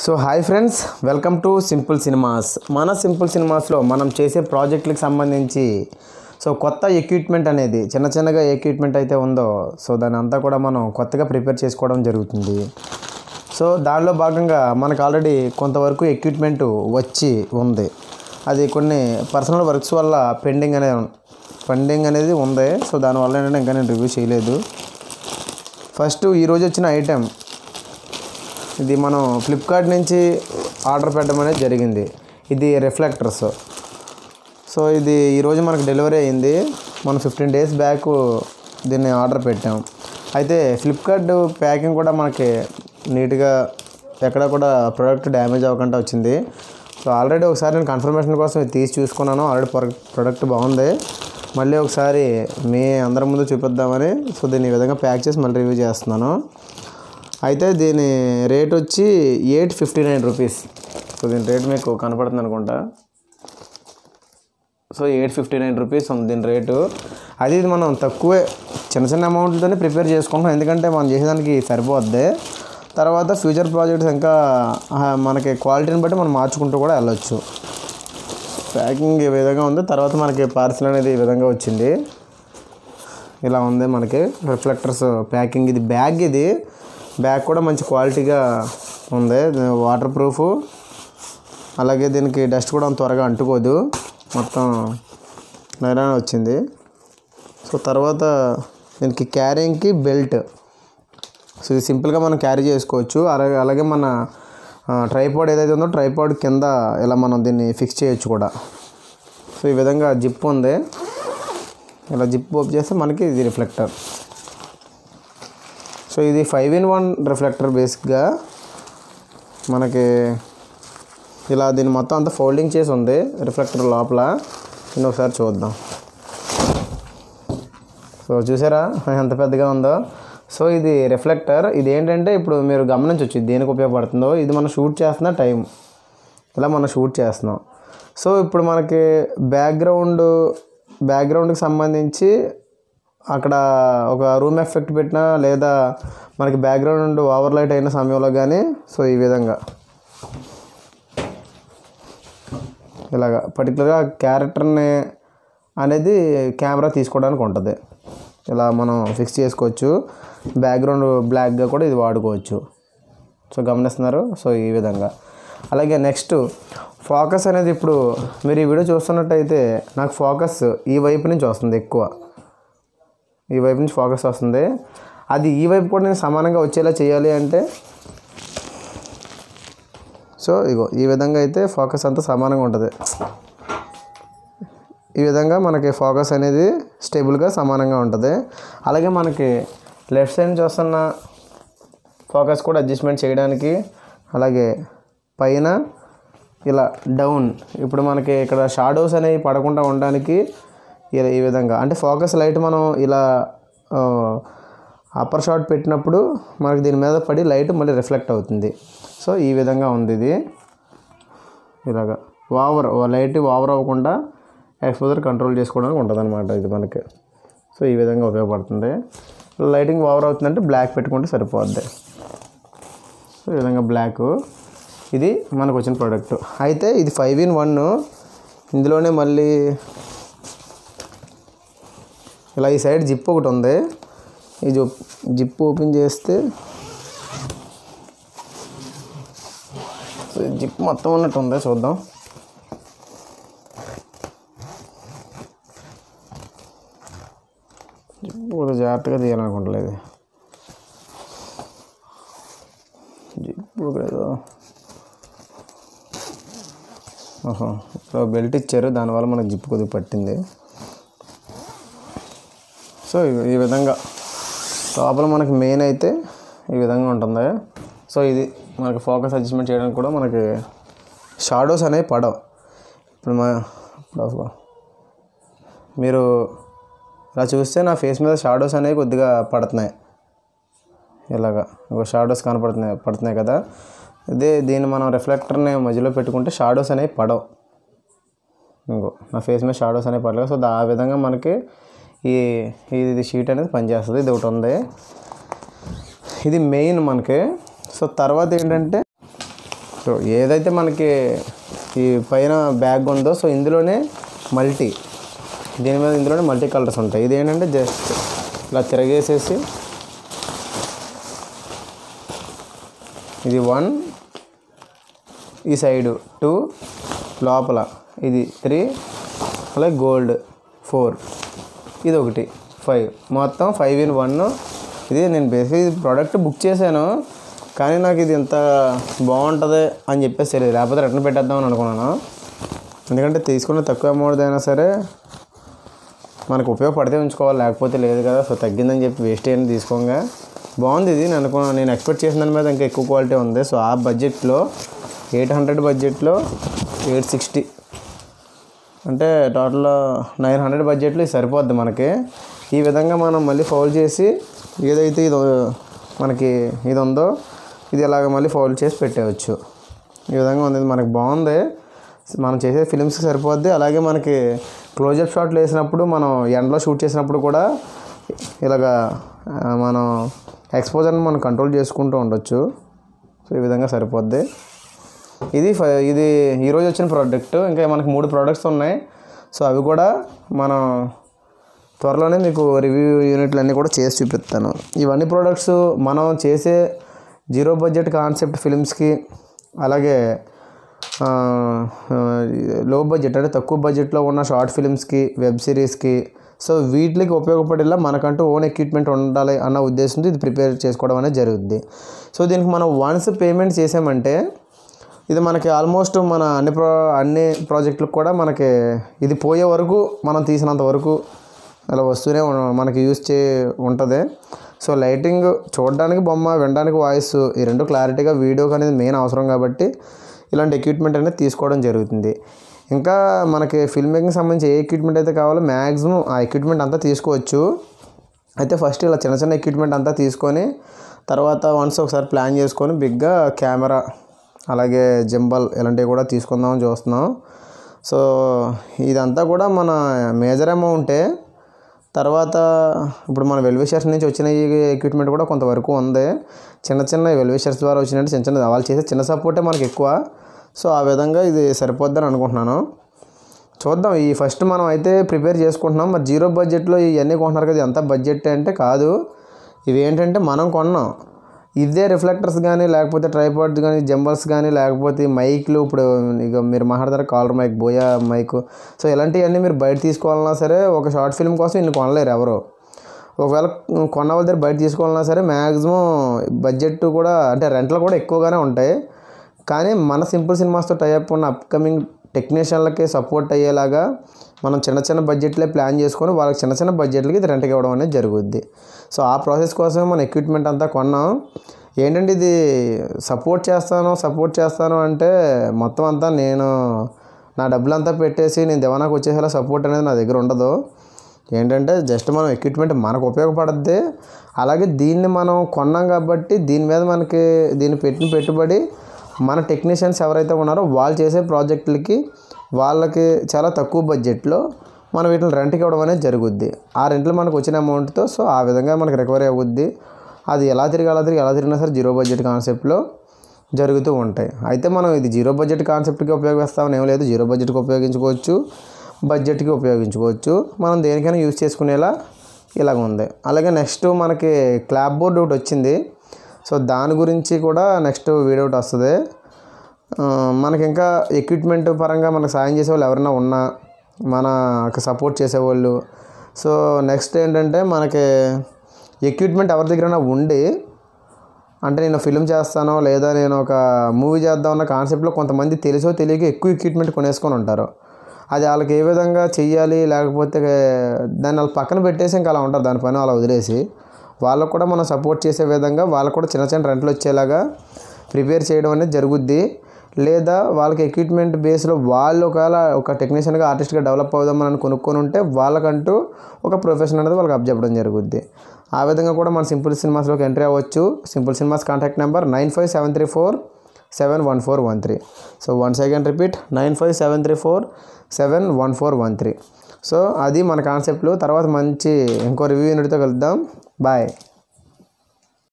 so hi friends welcome to simple cinemas మన simple సినిమాస్లో మనం చేసే ప్రాజెక్టులకు సంబంధించి సో కొత్త ఎక్విప్మెంట్ అనేది చిన్న చిన్నగా ఎక్విప్మెంట్ అయితే ఉందో సో దాని అంతా కూడా మనం కొత్తగా ప్రిపేర్ చేసుకోవడం జరుగుతుంది సో దానిలో భాగంగా మనకు ఆల్రెడీ కొంతవరకు ఎక్విప్మెంట్ వచ్చి ఉంది అది కొన్ని పర్సనల్ వర్క్స్ వల్ల పెండింగ్ అనేది పెండింగ్ అనేది ఉంది సో దానివల్ల ఏంటంటే ఇంకా నేను రివ్యూ చేయలేదు ఫస్ట్ ఈరోజు వచ్చిన ఐటెం ఇది మనం ఫ్లిప్కార్ట్ నుంచి ఆర్డర్ పెట్టడం అనేది జరిగింది ఇది రిఫ్లెక్టర్స్ సో ఇది ఈరోజు మనకు డెలివరీ అయింది మనం ఫిఫ్టీన్ డేస్ బ్యాక్ దీన్ని ఆర్డర్ పెట్టాం అయితే ఫ్లిప్కార్ట్ ప్యాకింగ్ కూడా మనకి నీట్గా ఎక్కడ కూడా ప్రోడక్ట్ డ్యామేజ్ అవ్వకుండా వచ్చింది సో ఆల్రెడీ ఒకసారి నేను కన్ఫర్మేషన్ కోసం ఇది తీసి చూసుకున్నాను ఆల్రెడీ ప్రోడక్ట్ బాగుంది మళ్ళీ ఒకసారి మీ అందరి ముందు చూపిద్దామని సో దీన్ని ఈ విధంగా ప్యాక్ చేసి మళ్ళీ రివ్యూ చేస్తున్నాను అయితే దీని రేట్ వచ్చి eight fifty nine rupees so దీని రేట్ మీకు కనపడుతుంది అనుకుంటా so eight fifty nine rupees ఉంది దీని రేటు అది ఇది మనం తక్కువే చిన్న చిన్న అమౌంట్తోనే ప్రిపేర్ చేసుకుంటాం ఎందుకంటే మనం చేసేదానికి సరిపోద్ది తర్వాత ఫ్యూచర్ ప్రాజెక్ట్స్ ఇంకా ఆ, మనకి క్వాలిటీని బట్టి మనం మార్చుకుంటూ కూడా వెళ్ళొచ్చు ప్యాకింగ్ ఈ విధంగా ఉంది తర్వాత మనకి పార్సిల్ అనేది ఈ విధంగా వచ్చింది ఇలా ఉంది మనకి రిఫ్లెక్టర్స్ ప్యాకింగ్ ఇది బ్యాగ్ ఇది బ్యాగ్ కూడా మంచి క్వాలిటీగా ఉంది వాటర్ ప్రూఫ్ అలాగే దీనికి డస్ట్ కూడా అంత త్వరగా అంటుకోదు మొత్తం నైరాన్ వచ్చింది సో తర్వాత దీనికి క్యారింగ్కి బెల్ట్ సో ఇది సింపుల్గా మనం క్యారీ చేసుకోవచ్చు అలాగే అలాగే మన ట్రైపాడ్ ఏదైతే ఉందో ట్రైపాడ్ కింద ఇలా మనం దీన్ని ఫిక్స్ చేయొచ్చు కూడా సో ఈ విధంగా జిప్ ఉంది ఇలా జిప్ ఓప్ చేస్తే మనకి ఇది రిఫ్లెక్టర్ సో ఇది ఫైవ్ ఇన్ వన్ రిఫ్లెక్టర్ బేసిక్గా మనకి ఇలా దీన్ని మొత్తం అంతా ఫోల్డింగ్ చేసి ఉంది రిఫ్లెక్టర్ లోపల దీన్ని ఒకసారి చూద్దాం సో చూసారా ఎంత పెద్దగా ఉందో సో ఇది రిఫ్లెక్టర్ ఇది ఏంటంటే ఇప్పుడు మీరు గమనించవచ్చు ఇది దేనికి ఉపయోగపడుతుందో ఇది మనం షూట్ చేస్తున్న టైం ఇలా మనం షూట్ చేస్తున్నాం సో ఇప్పుడు మనకి బ్యాక్గ్రౌండ్ బ్యాక్గ్రౌండ్కి సంబంధించి అక్కడ ఒక రూమ్ ఎఫెక్ట్ పెట్టినా లేదా మనకి బ్యాక్గ్రౌండ్ ఓవర్ లైట్ అయిన సమయంలో కానీ సో ఈ విధంగా ఇలాగా పర్టికులర్గా క్యారెక్టర్ని అనేది కెమెరా తీసుకోవడానికి ఉంటుంది ఇలా మనం ఫిక్స్ చేసుకోవచ్చు బ్యాక్గ్రౌండ్ బ్లాక్గా కూడా ఇది వాడుకోవచ్చు సో గమనిస్తున్నారు సో ఈ విధంగా అలాగే నెక్స్ట్ ఫోకస్ అనేది ఇప్పుడు మీరు ఈ వీడియో చూస్తున్నట్టయితే నాకు ఫోకస్ ఈ వైపు నుంచి వస్తుంది ఎక్కువ ఈ వైపు నుంచి ఫోకస్ వస్తుంది అది ఈ వైపు కూడా నేను సమానంగా వచ్చేలా చేయాలి అంటే సో ఇగో ఈ విధంగా అయితే ఫోకస్ అంతా సమానంగా ఉంటుంది ఈ విధంగా మనకి ఫోకస్ అనేది స్టేబుల్గా సమానంగా ఉంటుంది అలాగే మనకి లెఫ్ట్ సైడ్ చూస్తున్న ఫోకస్ కూడా అడ్జస్ట్మెంట్ చేయడానికి అలాగే పైన ఇలా డౌన్ ఇప్పుడు మనకి ఇక్కడ షాడోస్ అనేవి పడకుండా ఉండడానికి ఇలా ఈ విధంగా అంటే ఫోకస్ లైట్ మనం ఇలా అప్పర్ షాట్ పెట్టినప్పుడు మనకి దీని మీద పడి లైట్ మళ్ళీ రిఫ్లెక్ట్ అవుతుంది సో ఈ విధంగా ఉంది ఇది ఇలాగా ఓవర్ లైట్ ఓవర్ అవ్వకుండా ఎక్స్పోజర్ కంట్రోల్ చేసుకోవడానికి ఉంటుంది అనమాట ఇది మనకి సో ఈ విధంగా ఉపయోగపడుతుంది లైటింగ్ ఓవర్ అవుతుందంటే బ్లాక్ పెట్టుకుంటే సరిపోద్ది సో ఈ విధంగా బ్లాక్ ఇది మనకు వచ్చిన ప్రోడక్ట్ అయితే ఇది ఫైవ్ ఇన్ వన్ ఇందులోనే మళ్ళీ ఇలా ఈ సైడ్ జిప్ ఒకటి ఉంది ఈ జిప్ జిప్ ఓపెన్ చేస్తే సో ఈ జిప్ మొత్తం ఉన్నట్టు ఉంది చూద్దాం జిప్ కూడా జాగ్రత్తగా తీయాలనుకుంటలేదు జిప్ కూడా ఏదో ఓహో ఇక్కడ బెల్ట్ ఇచ్చారు దానివల్ల మనకు జిప్ కొద్దిగా పట్టింది సో ఈ- ఈ విధంగా లోపల మనకి మెయిన్ అయితే ఈ విధంగా ఉంటుంది సో ఇది మనకి ఫోకస్ అడ్జస్ట్మెంట్ చేయడానికి కూడా మనకి షాడోస్ అనేవి పడవు ఇప్పుడు మా ఇప్పుడు మీరు ఇలా చూస్తే నా ఫేస్ మీద షాడోస్ అనేవి కొద్దిగా పడుతున్నాయి ఇలాగా ఇంకో షాడోస్ కనపడుతున్నాయి పడుతున్నాయి కదా ఇదే దీన్ని మనం రిఫ్లెక్టర్ని మధ్యలో పెట్టుకుంటే షాడోస్ అనేవి పడవు ఇంకో నా ఫేస్ మీద షాడోస్ అనేవి పడలేదు సో దా- ఆ విధంగా మనకి ఈ ఇది షీట్ అనేది పనిచేస్తుంది ఇది ఒకటి ఉంది ఇది మెయిన్ మనకి సో తర్వాత ఏంటంటే సో ఏదైతే మనకి ఈ పైన బ్యాగ్ ఉందో సో ఇందులోనే మల్టీ దీని మీద ఇందులోనే మల్టీ కలర్స్ ఉంటాయి ఇది ఏంటంటే జస్ట్ ఇలా తిరగేసేసి ఇది వన్ ఈ సైడు టూ లోపల ఇది త్రీ అలాగే గోల్డ్ ఫోర్ ఇది ఒకటి ఫైవ్ మొత్తం ఫైవ్ ఇన్ వన్ ఇది నేను బేసిక్ ఇది ప్రోడక్ట్ బుక్ చేశాను కానీ నాకు ఇది ఇంత బాగుంటుంది అని చెప్పేసి తెలియదు లేకపోతే రిటర్న్ పెట్టేద్దామని అనుకున్నాను ఎందుకంటే తీసుకున్న తక్కువ అమౌంట్ అయినా సరే మనకు ఉపయోగపడితే ఉంచుకోవాలి లేకపోతే లేదు కదా సో తగ్గిందని చెప్పి వేస్ట్ అయ్యింది తీసుకోగా బాగుంది ఇది నేను అనుకున్నాను నేను ఎక్స్పెక్ట్ చేసిన దాని మీద ఇంకా ఎక్కువ క్వాలిటీ ఉంది సో ఆ బడ్జెట్లో ఎయిట్ హండ్రెడ్ బడ్జెట్లో ఎయిట్ సిక్స్టీ అంటే టోటల్ నైన్ హండ్రెడ్ బడ్జెట్లో ఇది సరిపోద్ది మనకి ఈ విధంగా మనం మళ్ళీ ఫౌల్ చేసి ఏదైతే ఇది మనకి ఇది ఉందో ఇది ఇలాగ మళ్ళీ ఫౌల్ చేసి పెట్టేయచ్చు ఈ విధంగా ఉంది ఇది మనకి బాగుంది మనం చేసే ఫిలిమ్స్కి సరిపోద్ది అలాగే మనకి క్లోజప్ షాట్లు వేసినప్పుడు మనం ఎండలో షూట్ చేసినప్పుడు కూడా ఇలాగా ఆ, మనం ఎక్స్పోజర్ని మనం కంట్రోల్ చేసుకుంటూ ఉండొచ్చు సో ఈ విధంగా సరిపోద్ది ఇది ఫ- ఇది ఈరోజు వచ్చిన ప్రోడక్ట్ ఇంకా మనకి మూడు ప్రోడక్ట్స్ ఉన్నాయి సో అవి కూడా మనం త్వరలోనే మీకు రివ్యూ యూనిట్లు అన్నీ కూడా చేసి చూపిస్తాను ఇవన్నీ ప్రోడక్ట్స్ మనం చేసే జీరో బడ్జెట్ కాన్సెప్ట్ ఫిలిమ్స్కి అలాగే ఆ, ఆ, లో బడ్జెట్ అంటే తక్కువ బడ్జెట్లో ఉన్న షార్ట్ ఫిలిమ్స్కి వెబ్ సిరీస్కి సో వీటికి ఉపయోగపడేలా మనకంటూ ఓన్ ఎక్విప్మెంట్ ఉండాలి అన్న ఉద్దేశంతో ఇది ప్రిపేర్ చేసుకోవడం అనేది జరుగుద్ది సో దీనికి మనం వన్స్ పేమెంట్ చేసామంటే ఇది మనకి ఆల్మోస్ట్ మన అన్ని ప్రో అన్ని ప్రాజెక్టులకు కూడా మనకి ఇది పోయే వరకు మనం తీసినంత వరకు అలా వస్తూనే ఉం- మనకి యూస్ చే ఉంటుంది సో లైటింగ్ చూడడానికి బొమ్మ వినడానికి వాయిస్ ఈ రెండు క్లారిటీగా వీడియోకి అనేది మెయిన్ అవసరం కాబట్టి ఇలాంటి ఎక్విప్మెంట్ అనేది తీసుకోవడం జరుగుతుంది ఇంకా మనకి ఫిల్మ్ మేకింగ్ సంబంధించి ఏ ఎక్విప్మెంట్ అయితే కావాలో మ్యాక్సిమం ఆ ఎక్విప్మెంట్ అంతా తీసుకోవచ్చు అయితే ఫస్ట్ ఇలా చిన్న చిన్న ఎక్విప్మెంట్ అంతా తీసుకొని తర్వాత వన్స్ ఒకసారి ప్లాన్ చేసుకొని బిగ్గా కెమెరా అలాగే జింబల్ ఇలాంటివి కూడా తీసుకుందామని చూస్తున్నాం సో ఇదంతా కూడా మన మేజర్ అమౌంటే తర్వాత ఇప్పుడు మన వెల్విషర్స్ నుంచి వచ్చిన ఈ ఎక్విప్మెంట్ కూడా కొంతవరకు ఉంది చిన్న చిన్న వెల్విషర్స్ ద్వారా వచ్చినట్టు చిన్న చిన్న వాళ్ళు చేసే చిన్న సపోర్టే మనకి ఎక్కువ సో ఆ విధంగా ఇది సరిపోద్దని అనుకుంటున్నాను చూద్దాం ఈ ఫస్ట్ మనం అయితే ప్రిపేర్ చేసుకుంటున్నాం మరి జీరో బడ్జెట్లో ఇవన్నీ కొంటున్నారు కదా ఎంత బడ్జెట్ అంటే కాదు ఇవి ఏంటంటే మనం కొన్నాం ఇదే రిఫ్లెక్టర్స్ కానీ లేకపోతే ట్రైపాడ్స్ కానీ జంబల్స్ కానీ లేకపోతే మైక్లు ఇప్పుడు ఇక మీరు మాట్లాడతారు collar mic Boya mic so ఇలాంటివన్నీ మీరు బయట తీసుకోవాలన్నా సరే ఒక షార్ట్ ఫిల్మ్ కోసం ఇన్ని కొనలేరు ఎవరు ఒకవేళ కొన్న వాళ్ళ దగ్గర బయట తీసుకోవాలన్నా సరే మ్యాక్సిమం బడ్జెట్ కూడా అంటే రెంట్లు కూడా ఎక్కువగానే ఉంటాయి కానీ మన సింపుల్ సినిమాస్తో టైప్ ఉన్న అప్కమింగ్ టెక్నీషియన్లకి సపోర్ట్ అయ్యేలాగా మనం చిన్న చిన్న బడ్జెట్లే ప్లాన్ చేసుకొని వాళ్ళకి చిన్న చిన్న బడ్జెట్లకి ఇది రెంట్కి ఇవ్వడం అనేది జరుగుద్ది సో ఆ ప్రాసెస్ కోసమే మన ఎక్విప్మెంట్ అంతా కొన్నాం ఏంటంటే ఇది సపోర్ట్ చేస్తాను సపోర్ట్ చేస్తాను అంటే మొత్తం అంతా నేను నా డబ్బులంతా పెట్టేసి నేను దివానాకు వచ్చేసేలా సపోర్ట్ అనేది నా దగ్గర ఉండదు ఏంటంటే జస్ట్ మనం ఎక్విప్మెంట్ మనకు ఉపయోగపడద్ది అలాగే దీన్ని మనం కొన్నాం కాబట్టి దీని మీద మనకి దీన్ని పెట్టిన పెట్టుబడి మన టెక్నీషియన్స్ ఎవరైతే ఉన్నారో వాళ్ళు చేసే ప్రాజెక్టులకి వాళ్ళకి చాలా తక్కువ బడ్జెట్లో మనం వీటిని రెంట్కి ఇవ్వడం అనేది జరుగుద్ది ఆ రెంట్లు మనకు వచ్చిన అమౌంట్తో సో ఆ విధంగా మనకి రికవరీ అవుద్ది అది ఎలా తిరిగి అలా తిరిగి ఎలా తిరిగినా సరే జీరో బడ్జెట్ కాన్సెప్ట్లో జరుగుతూ ఉంటాయి అయితే మనం ఇది జీరో బడ్జెట్ కాన్సెప్ట్కి ఉపయోగిస్తామని ఏం లేదు జీరో బడ్జెట్కి ఉపయోగించుకోవచ్చు బడ్జెట్కి ఉపయోగించుకోవచ్చు మనం దేనికైనా యూజ్ చేసుకునేలా ఇలాగ ఉంది అలాగే నెక్స్ట్ మనకి క్లాప్ బోర్డ్ ఒకటి వచ్చింది సో దాని గురించి కూడా నెక్స్ట్ వీడియో ఒకటి వస్తుంది ఆ, మనకి ఇంకా ఎక్విప్మెంట్ పరంగా మనకు సాయం చేసే వాళ్ళు ఎవరైనా ఉన్నా మనకు సపోర్ట్ చేసేవాళ్ళు సో నెక్స్ట్ ఏంటంటే మనకి ఎక్విప్మెంట్ ఎవరి దగ్గరైనా ఉండి అంటే నేను ఫిల్మ్ చేస్తానో లేదా నేను ఒక మూవీ చేద్దాం అన్న కాన్సెప్ట్లో కొంతమంది తెలుసో తెలియక ఎక్కువ ఎక్విప్మెంట్ కొనేసుకొని ఉంటారు అది వాళ్ళకి ఏ విధంగా చెయ్యాలి లేకపోతే దాన్ని వాళ్ళు పక్కన పెట్టేసి ఇంకా అలా ఉంటారు దాని పని అలా వదిలేసి వాళ్ళకు కూడా మనం సపోర్ట్ చేసే విధంగా వాళ్ళకు కూడా చిన్న చిన్న రెంట్లు వచ్చేలాగా ప్రిపేర్ చేయడం అనేది జరుగుద్ది లేదా వాళ్ళకి ఎక్విప్మెంట్ బేస్లో వాళ్ళు ఒకవేళ ఒక టెక్నీషియన్గా ఆర్టిస్ట్గా డెవలప్ అవుదామని కొనుక్కొని ఉంటే వాళ్ళకంటూ ఒక ప్రొఫెషన్ అనేది వాళ్ళకి అప్ చెప్పడం జరుగుద్ది ఆ విధంగా కూడా మన సింపుల్ సినిమాస్లోకి ఎంట్రీ అవ్వచ్చు simple cinemas contact number nine five seven three four seven one four one three so one second repeat nine five seven three four seven one four one three so అది మన కాన్సెప్ట్లు తర్వాత మంచి ఇంకో review యూనిట్తో కలుద్దాం bye